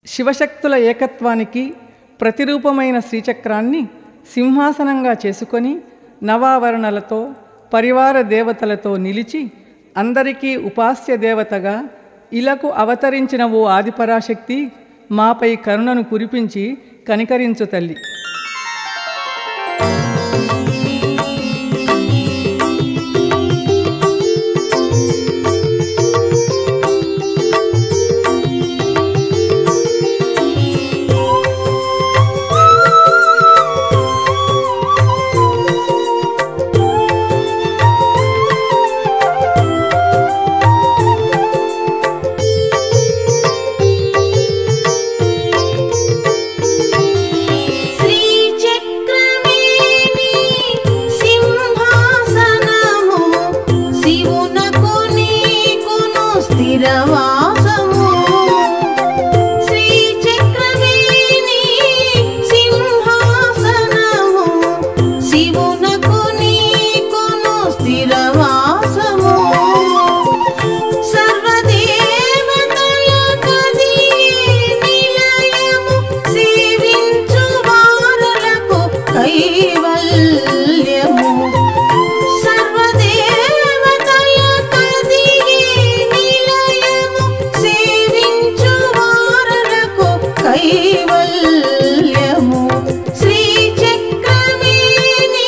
శివశక్తుల ఏకత్వానికి ప్రతిరూపమైన శ్రీచక్రాన్ని సింహాసనంగా చేసుకొని నవావరణలతో పరివార దేవతలతో నిలిచి అందరికీ ఉపాస్య దేవతగా ఇలకు అవతరించిన ఓ ఆదిపరాశక్తి మాపై కరుణను కురిపించి కనికరించు తల్లి శ్రీచక్రమేని సింహాసనము శివునకు నీకును స్థిరవాసము శ్రీచక్రమేని సింహాసనము శివునకు నీకును స్థిరవాసము సర్వదేవతలకది నిలయము సేవించు వారలకు కైవల్యము సర్వదేవతలకది నిలయము సేవించు వారలకు కైవల్యము శ్రీచక్రమేని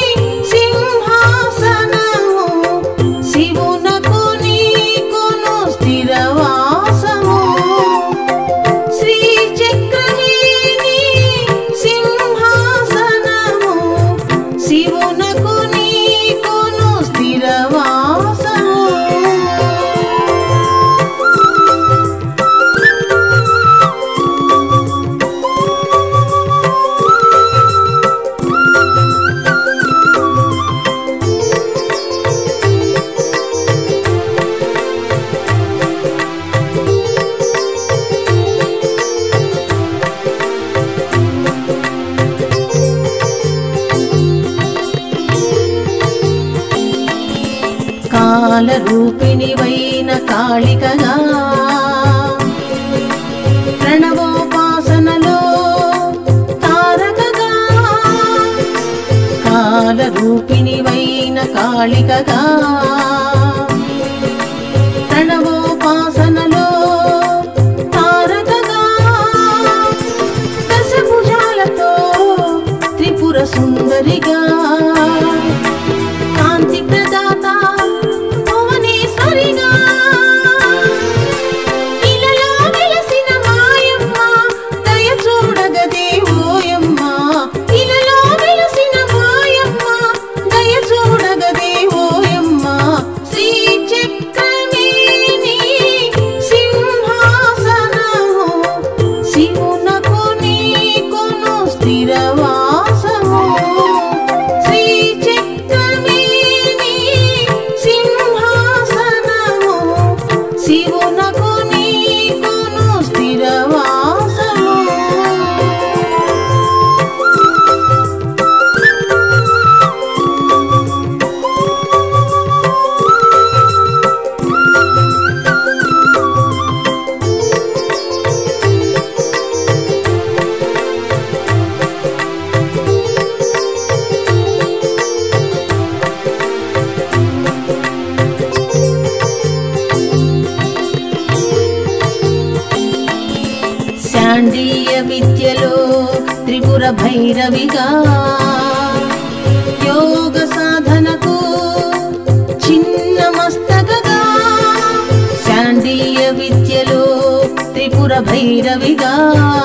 సింహాసనము శివునకు నీకును స్థిరవాసము శ్రీచక్రమేని సింహాసనము శివునకు నీకును స్థిరవాసము కాల రూపిణివైన కాళికగా ప్రణవోపాసనలో తారకగా కాల రూపిణివైన కాళికగా ప్రణవోపాసనలో తారకగా దశభుజాలతో త్రిపుర సుందరిగా కాంతి ప్రదాత భువనేశ్వరిగా ఇలలో వెలసిన మాయమ్మ దయ చూడగదే ఓయమ్మ ఇలలో వెలసిన మాయమ్మ దయ చూడగదే ఓయమ్మ శ్రీచక్రమేని సింహాసనము శివునకు నీకును స్థిరవాసము శ్రీచక్రమేని సింహాసనము శివునకు నీకును స్థిరవాసము శాండిల్య విద్యలో త్రిపుర భైరవిగా యోగ సాధనకు చిన్న మస్తకగా శాండిల్య విద్యలో త్రిపుర భైరవిగా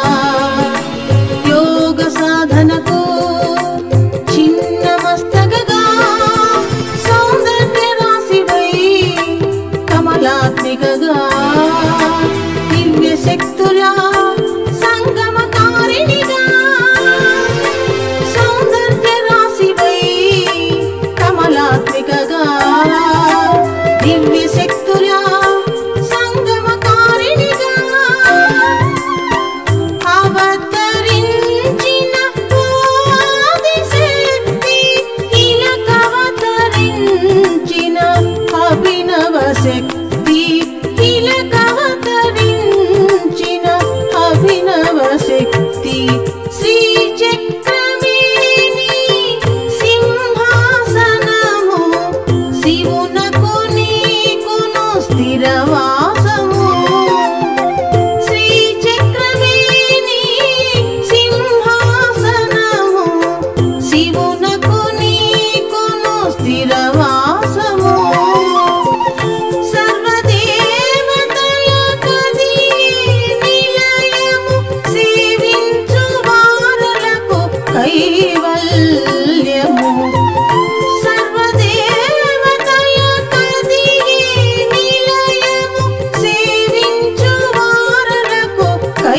యోగ సాధనకు చిన్న మస్తకగా సౌందర్య రాశివై కమలాత్మికగా దివ్య శక్తుల సంగమకారిణిగా సౌందర్య రాశివై కమలాత్మికగా దివ్య శక్తుల సంగమకారిణిగా ఆవ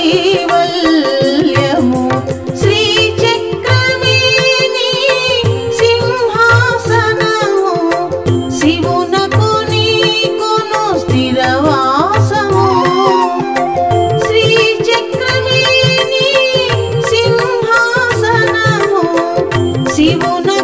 కైవల్యము శ్రీచక్రమే నీ సింహాసనము శివునకు నీకును స్థిరవాసము శ్రీచక్రమే నీ సింహాసనము శివునకు